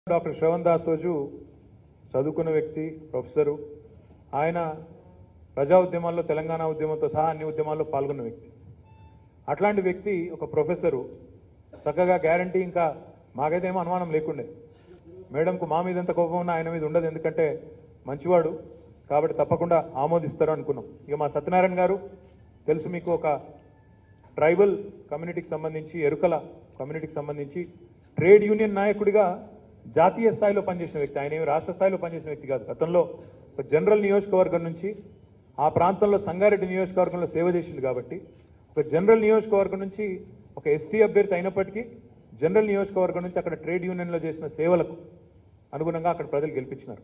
doctor Shravan Das రోజు చదువుకున్న వ్యక్తి ప్రొఫెసరు ఆయన ప్రజా ఉద్యమాల్లో తెలంగాణ ఉద్యమంతో సహా అన్ని ఉద్యమాల్లో పాల్గొన్న వ్యక్తి అట్లాంటి వ్యక్తి ఒక ప్రొఫెసరు చక్కగా గ్యారంటీ ఇంకా మాకైతే ఏమో అనుమానం లేకుండే మేడంకు మా మీద ఎంత కోపం ఉన్నా ఆయన మీద ఉండదు ఎందుకంటే మంచివాడు కాబట్టి తప్పకుండా ఆమోదిస్తారు అనుకున్నాం ఇక మా సత్యనారాయణ గారు తెలుసు మీకు ఒక ట్రైబల్ కమ్యూనిటీకి సంబంధించి ఎరుకల కమ్యూనిటీకి సంబంధించి ట్రేడ్ యూనియన్ నాయకుడిగా జాతీయ స్థాయిలో పనిచేసిన వ్యక్తి ఆయన ఏమి రాష్ట్ర స్థాయిలో పనిచేసిన వ్యక్తి కాదు గతంలో ఒక జనరల్ నియోజకవర్గం నుంచి ఆ ప్రాంతంలో సంగారెడ్డి నియోజకవర్గంలో సేవ చేసింది కాబట్టి ఒక జనరల్ నియోజకవర్గం నుంచి ఒక ఎస్సీ అభ్యర్థి అయినప్పటికీ జనరల్ నియోజకవర్గం నుంచి అక్కడ ట్రేడ్ యూనియన్లో చేసిన సేవలకు అనుగుణంగా అక్కడ ప్రజలు గెలిపించినారు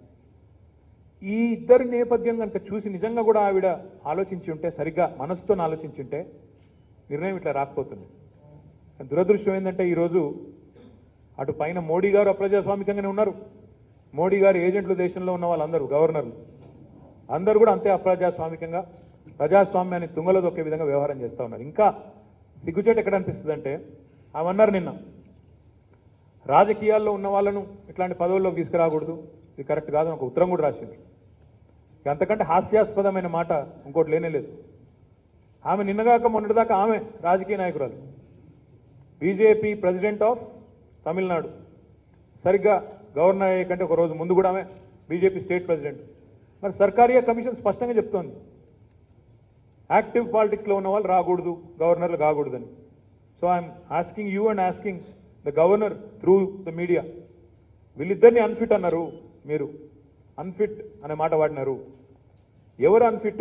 ఈ ఇద్దరి నేపథ్యం కనుక చూసి నిజంగా కూడా ఆవిడ ఆలోచించి ఉంటే సరిగ్గా మనసుతో ఆలోచించి ఉంటే నిర్ణయం ఇట్లా రాకపోతుంది కానీ దురదృష్టం ఏంటంటే ఈరోజు అటు పైన మోడీ గారు అప్రజాస్వామికంగానే ఉన్నారు మోడీ గారు ఏజెంట్లు దేశంలో ఉన్న వాళ్ళందరూ గవర్నర్లు అందరూ కూడా అంతే అప్రజాస్వామికంగా ప్రజాస్వామ్యాన్ని తుంగలో దొక్కే విధంగా వ్యవహారం చేస్తూ ఉన్నారు ఇంకా సిగ్గుచేటు ఎక్కడ అనిపిస్తుంది అంటే అవన్నారు నిన్న రాజకీయాల్లో ఉన్న వాళ్ళను ఇట్లాంటి పదవుల్లోకి తీసుకురాకూడదు ఇది కరెక్ట్ కాదని ఒక ఉత్తరం కూడా రాసింది ఇక అంతకంటే హాస్యాస్పదమైన మాట ఇంకోటి లేనే లేదు ఆమె నిన్నగాక మొన్నటిదాకా ఆమె రాజకీయ నాయకురాలు బీజేపీ ప్రెసిడెంట్ ఆఫ్ తమిళనాడు సరిగ్గా గవర్నర్ అయ్యే కంటే ఒక రోజు ముందు కూడా ఆమె బీజేపీ స్టేట్ ప్రెసిడెంట్ మరి సర్కారియా కమిషన్ స్పష్టంగా చెప్తోంది యాక్టివ్ పాలిటిక్స్లో ఉన్న వాళ్ళు రాకూడదు గవర్నర్లు కాకూడదని so I'm asking you and asking the governor through the media వీళ్ళిద్దరిని అన్ఫిట్ అన్నారు మీరు అన్ఫిట్ అనే మాట వాడినారు ఎవరు అన్ఫిట్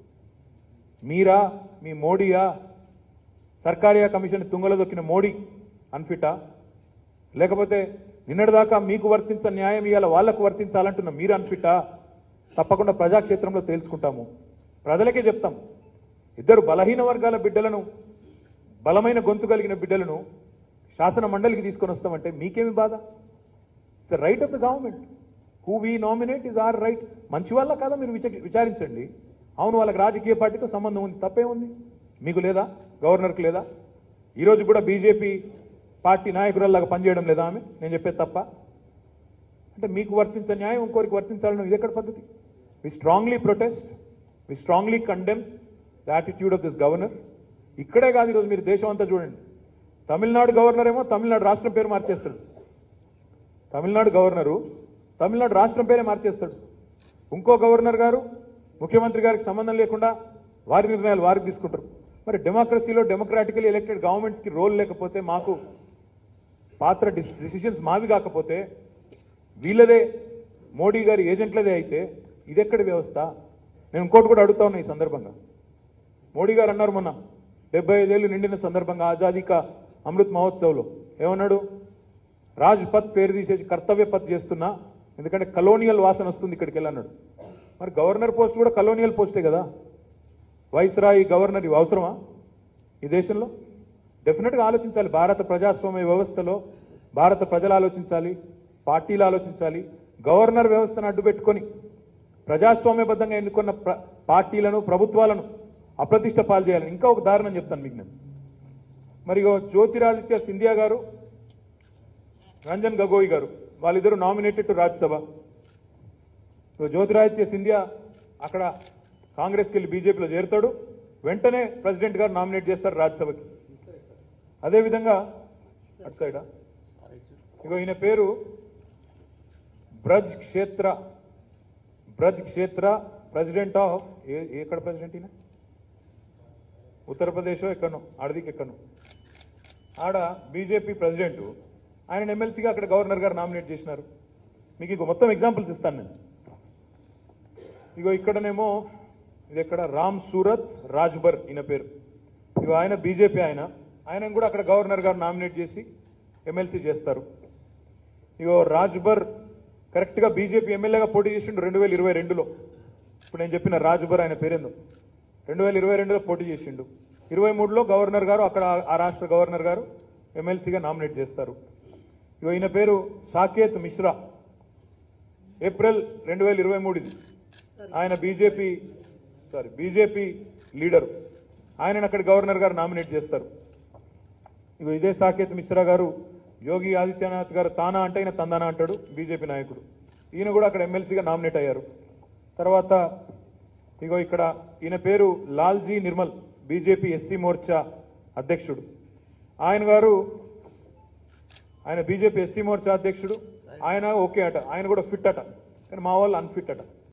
మీరా మీ మోడీయా సర్కారియా కమిషన్ తుంగలో దొక్కిన మోడీ అన్ఫిటా లేకపోతే నిన్నటిదాకా మీకు వర్తించ న్యాయం ఇవాళ వాళ్లకు వర్తించాలంటున్న మీరు అన్ఫిటా తప్పకుండా ప్రజాక్షేత్రంలో తేల్చుకుంటాము ప్రజలకే చెప్తాం ఇద్దరు బలహీన వర్గాల బిడ్డలను బలమైన గొంతు కలిగిన బిడ్డలను శాసన మండలికి తీసుకొని వస్తామంటే మీకేమి బాధ the right of the government who we nominate is are right మంచి వాళ్ళ కాదా మీరు విచ- విచారించండి అవును వాళ్ళకి రాజకీయ పార్టీతో సంబంధం ఉంది తప్పే ఉంది మీకు లేదా గవర్నర్కి లేదా ఈరోజు కూడా బీజేపీ పార్టీ నాయకురాల్లాగా పనిచేయడం లేదా ఆమె నేను చెప్పేది తప్ప అంటే మీకు వర్తించే న్యాయం ఇంకోరికి వర్తించాలని ఇది ఎక్కడ పద్ధతి we strongly protest we strongly condemn the attitude of this governor ఇక్కడే కాదు ఈరోజు మీరు దేశం అంతా చూడండి తమిళనాడు గవర్నర్ ఏమో తమిళనాడు రాష్ట్రం పేరు మార్చేస్తాడు తమిళనాడు గవర్నరు తమిళనాడు రాష్ట్రం పేరే మార్చేస్తాడు ఇంకో గవర్నర్ గారు ముఖ్యమంత్రి గారికి సంబంధం లేకుండా వారి నిర్ణయాలు వారికి తీసుకుంటారు మరి డెమోక్రసీలో డెమోక్రాటికలీ ఎలక్టెడ్ గవర్నమెంట్స్కి రోల్ లేకపోతే మాకు పాత్ర డిసిషన్స్ మావి కాకపోతే వీళ్ళదే మోడీ గారి ఏజెంట్లదే అయితే ఇదెక్కడి వ్యవస్థ నేను ఇంకోటి కూడా అడుగుతా ఉన్నా ఈ సందర్భంగా మోడీ గారు అన్నారు మొన్న డెబ్బై ఐదేళ్లు నిండిన సందర్భంగా ఆజాదీ కా అమృత్ మహోత్సవ్లో ఏమన్నాడు రాజ్ పత్ పేరు తీసేసి కర్తవ్య పత్ చేస్తున్నా ఎందుకంటే కలోనియల్ వాసన వస్తుంది ఇక్కడికి వెళ్ళన్నాడు మరి గవర్నర్ పోస్ట్ కూడా కలోనియల్ పోస్టే కదా వైస్రాయి గవర్నర్ ఇవి అవసరమా ఈ దేశంలో డెఫినెట్గా ఆలోచించాలి భారత ప్రజాస్వామ్య వ్యవస్థలో భారత ప్రజలు ఆలోచించాలి పార్టీలు ఆలోచించాలి గవర్నర్ వ్యవస్థను అడ్డుపెట్టుకొని ప్రజాస్వామ్యబద్ధంగా ఎన్నుకున్న ప్ర- పార్టీలను ప్రభుత్వాలను అప్రతిష్ట పాలు చేయాలి ఇంకా ఒక దారుణం చెప్తాను మీకు నేను మరి ఇగో జ్యోతిరాదిత్య సింధియా గారు రంజన్ గగోయ్ గారు వాళ్ళిద్దరు nominated to Rajya Sabha so Jyotiraditya Scindia అక్కడ కాంగ్రెస్కి వెళ్ళి బీజేపీలో చేరుతాడు వెంటనే ప్రెసిడెంట్ గారు నామినేట్ చేస్తారు రాజ్యసభకి అదేవిధంగా అటు సైడా ఇగో ఈయన పేరు బ్రజ్ క్షేత్ర బ్రజ్ క్షేత్ర ప్రెసిడెంట్ ఆఫ్ ఏ- ఎక్కడ ప్రెసిడెంట్ ఈయన ఉత్తరప్రదేశ్ ఎక్కడో ఆడదికి ఎక్కడో ఆడ బీజేపీ ప్రెసిడెంట్ ఆయన ఎమ్మెల్సీగా అక్కడ గవర్నర్ గారు నామినేట్ చేసినారు మీకు ఇంకో మొత్తం ఎగ్జాంపుల్స్ ఇస్తాను నేను ఇగో ఇక్కడనేమో ఇది ఎక్కడ రామ్ సూరత్ రాజ్బర్ ఈయన పేరు ఇగో ఆయన బీజేపీ ఆయన ఆయన కూడా అక్కడ గవర్నర్ గారు నామినేట్ చేసి ఎమ్మెల్సీ చేస్తారు ఇగో రాజ్బర్ కరెక్ట్ గా బీజేపీ ఎమ్మెల్యేగా పోటీ చేసిండు రెండు వేల ఇరవై రెండులో ఇప్పుడు నేను చెప్పిన రాజ్బర్ ఆయన పేరేందో రెండు వేల ఇరవై రెండులో పోటీ చేసిండు ఇరవై మూడులో గవర్నర్ గారు అక్కడ ఆ- ఆ రాష్ట్ర గవర్నర్ గారు ఎమ్మెల్సీగా నామినేట్ చేస్తారు ఇగో ఈయన పేరు సాకేత్ మిశ్రా ఏప్రిల్ రెండు వేల ఇరవై మూడుది ఆయన బీజేపీ సారీ బీజేపీ లీడరు ఆయనను అక్కడ గవర్నర్ గారు నామినేట్ చేస్తారు ఇగో ఇదే సాకేత్ మిశ్రా గారు యోగి ఆదిత్యనాథ్ గారు తానా అంటే ఈయన తందానా అంటాడు బీజేపీ నాయకుడు ఈయన కూడా అక్కడ ఎమ్మెల్సీగా నామినేట్ అయ్యారు తర్వాత ఇగో ఇక్కడ ఈయన పేరు లాల్జీ నిర్మల్ బీజేపీ ఎస్సీ మోర్చా అధ్యక్షుడు ఆయన గారు ఆయన బీజేపీ ఎస్సీ మోర్చా అధ్యక్షుడు ఆయన ఓకే అట ఆయన కూడా ఫిట్ అట కానీ మా వాళ్ళు అన్ఫిట్ అట